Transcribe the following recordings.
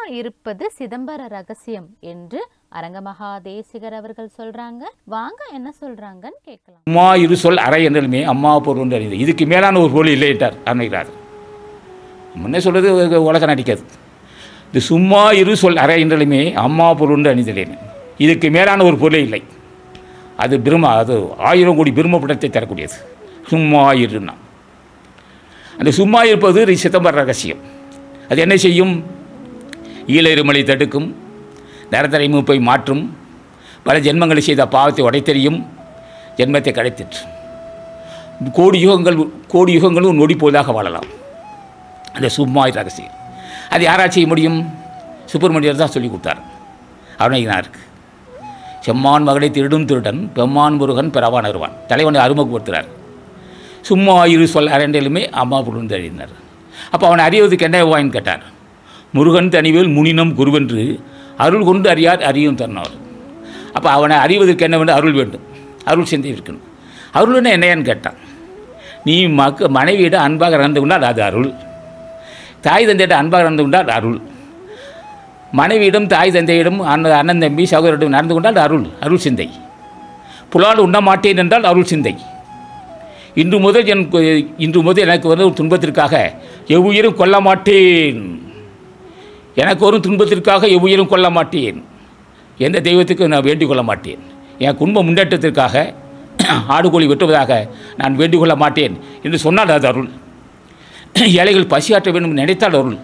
இருப்பது சிதம்பர ரகசியம் என்று அரங்கமகா தேசிகர் அவர்கள் சொல்றாங்க வாங்க என்ன சொல்றாங்கன்னு கேட்கலாம் அம்மா இரு சொல் அறை என்றாலுமே அம்மா பொருள் என்று அறிந்தது இதுக்கு மேலான ஒரு பொருள் இல்லை என்றார் அருணைகிறார் முன்னே சொல்றது உலக நடிக்காது இது சும்மா இரு சொல் அறை என்றாலுமே அம்மா பொருள் என்று அணிந்தலேன் இதுக்கு மேலான ஒரு பொருளே இல்லை அது பிரம்ம அது ஆயிரம் கோடி பிரம்ம படத்தை தரக்கூடியது சும்மா இருன்னா அந்த சும்மா இருப்பது ரி- சிதம்பர ரகசியம் அது என்ன செய்யும் ஈழருமலை தடுக்கும் நரதரை மூப்பை மாற்றும் பல ஜென்மங்களை செய்த பாவத்தை உடைத்தெறியும் ஜென்மத்தை கடைத்திற்று கோடி யுகங்கள் கோடி யுகங்களும் நொடி போதாக வாழலாம் அந்த சும்மா ரகசியம் அது யாரால் செய்ய முடியும் சுப்பிரமணியர் தான் சொல்லி கொடுத்தார் அருணகினாருக்கு செம்மான் மகளை திருடும் திருடன் பெம்மான் முருகன் பிறவான் அருவான் தலைவனை அறிமுகப்படுத்துகிறார் சும்மா இரு சொல் அரண்டிலுமே அம்மா புரிந்து அறிந்தார் அப்போ அவனை அறிவதற்கு என்ன வாயின்னு கேட்டார் முருகன் தனிவேல் முனினம் குருவென்று அருள் கொண்டு அறியார் அறியும் தன்னவர் அப்போ அவனை அறிவதற்கு என்ன வேண்டும் அருள் வேண்டும் அருள் சிந்தை இருக்கணும் அருள்னா என்னையான்னு கேட்டான் நீ மக்க மனைவியிட அன்பாக நடந்து கொண்டால் அது அருள் தாய் தந்தையிட அன்பாக நடந்து கொண்டால் அருள் மனைவியிடம் தாய் தந்தையிடம் அண்ணன் அண்ணன் தம்பி சகோதரிடம் நடந்து கொண்டால் அருள் அருள் சிந்தை புலால் உண்ண மாட்டேன் என்றால் அருள் சிந்தை இன்று முதல் என் கு- இன்று முதல் எனக்கு வந்து ஒரு துன்பத்திற்காக எவ்வுயிரும் கொல்ல மாட்டேன் எனக்கு ஒரு துன்பத்திற்காக எவ்வுயிரும் கொல்ல மாட்டேன் எந்த தெய்வத்துக்கும் நான் வேண்டிக் கொள்ள மாட்டேன் என் குடும்ப முன்னேற்றத்திற்காக ஆடுகோழி வெட்டுவதாக நான் வேண்டிக் கொள்ள மாட்டேன் என்று சொன்னால் அது அருள் ஏழைகள் பசியாற்ற வேண்டும் என்று நினைத்தால் அருள்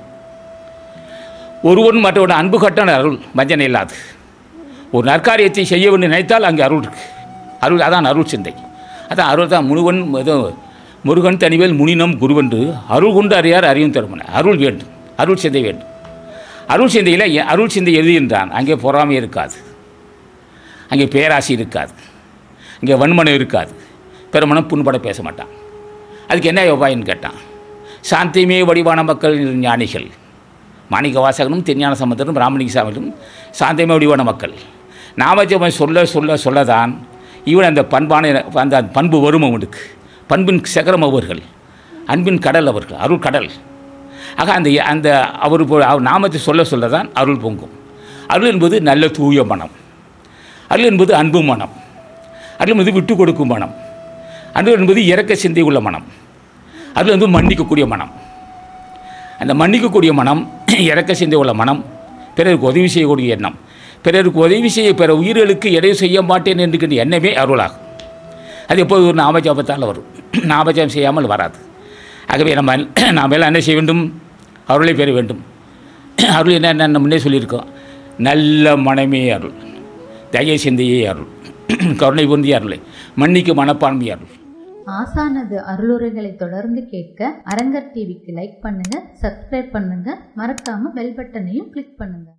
ஒருவன் மற்றவன் அன்பு கட்டான அருள் வஞ்சனை இல்லாது ஒரு நற்காரியத்தை செய்ய வேண்டும் நினைத்தால் அங்கே அருள் இருக்கு அருள் அதான் அருள் சிந்தை அதான் அருள் தான் முருகன் ஏதோ முருகன் தனிவேல் முனினம் குருவென்று அருள் கொண்டு அறியார் அறியும் தருமன அருள் வேண்டும் அருள் சிந்தை வேண்டும் அருள் சிந்தையில் எ- அருள் சிந்தை எழுதுகின்றான் அங்கே பொறாமை இருக்காது அங்கே பேராசி இருக்காது இங்கே வன்மனம் இருக்காது பெருமனம் புண்பட பேச மாட்டான் அதுக்கு என்ன உபாயம்னு கேட்டான் சாந்தியுமே வடிவான மக்கள் ஞானிகள் மாணிக்க வாசகனும் தெஞ்ஞான சம்பந்தரும் ராமலிங்க சாமியும் சாந்தியமே வடிவான மக்கள் நாமஜபம் சொல்ல சொல்ல சொல்லதான் இவன் அந்த பண்பான அந்த பண்பு வரும் அவனுக்கு பண்பின் சகரம் அவர்கள் அன்பின் கடல் அவர்கள் அருள் கடல் ஆக அந்த அந்த அவர் இப்போ அவர் நாமத்தை சொல்ல சொல்ல தான் அருள் பொங்கும் அருள் என்பது நல்ல தூய மனம் அருள் என்பது அன்பு மனம் அருள் என்பது விட்டு கொடுக்கும் மனம் அருள் என்பது இறக்க சிந்தை உள்ள மனம் அருள் என்பது மன்னிக்கக்கூடிய மனம் அந்த மன்னிக்கக்கூடிய மனம் இறக்க சிந்தை உள்ள மனம் பிறருக்கு உதவி செய்யக்கூடிய எண்ணம் பிறருக்கு உதவி செய்ய பிற உயிர்களுக்கு எடையை செய்ய மாட்டேன் என்கின்ற எண்ணமே அருளாகும் அது எப்போது ஒரு நாமஜாபத்தால் வரும் நாமஜாபம் செய்யாமல் வராது ஆகவே நம்ம நாம் எல்லாம் என்ன செய்ய வேண்டும் அருளை பெற வேண்டும் அருள் என்ன என்ன முன்னே சொல்லியிருக்கோம் நல்ல மனமே அருள் தய சிந்தையே அருள் கருணை பொருந்திய அருளை மன்னிக்கு மனப்பான்மை அருள் ஆசானது அருளுரைகளை தொடர்ந்து கேட்க அரங்கர் டிவிக்கு லைக் பண்ணுங்க சப்ஸ்கிரைப் பண்ணுங்க மறக்காம பெல் பட்டனையும் கிளிக் பண்ணுங்க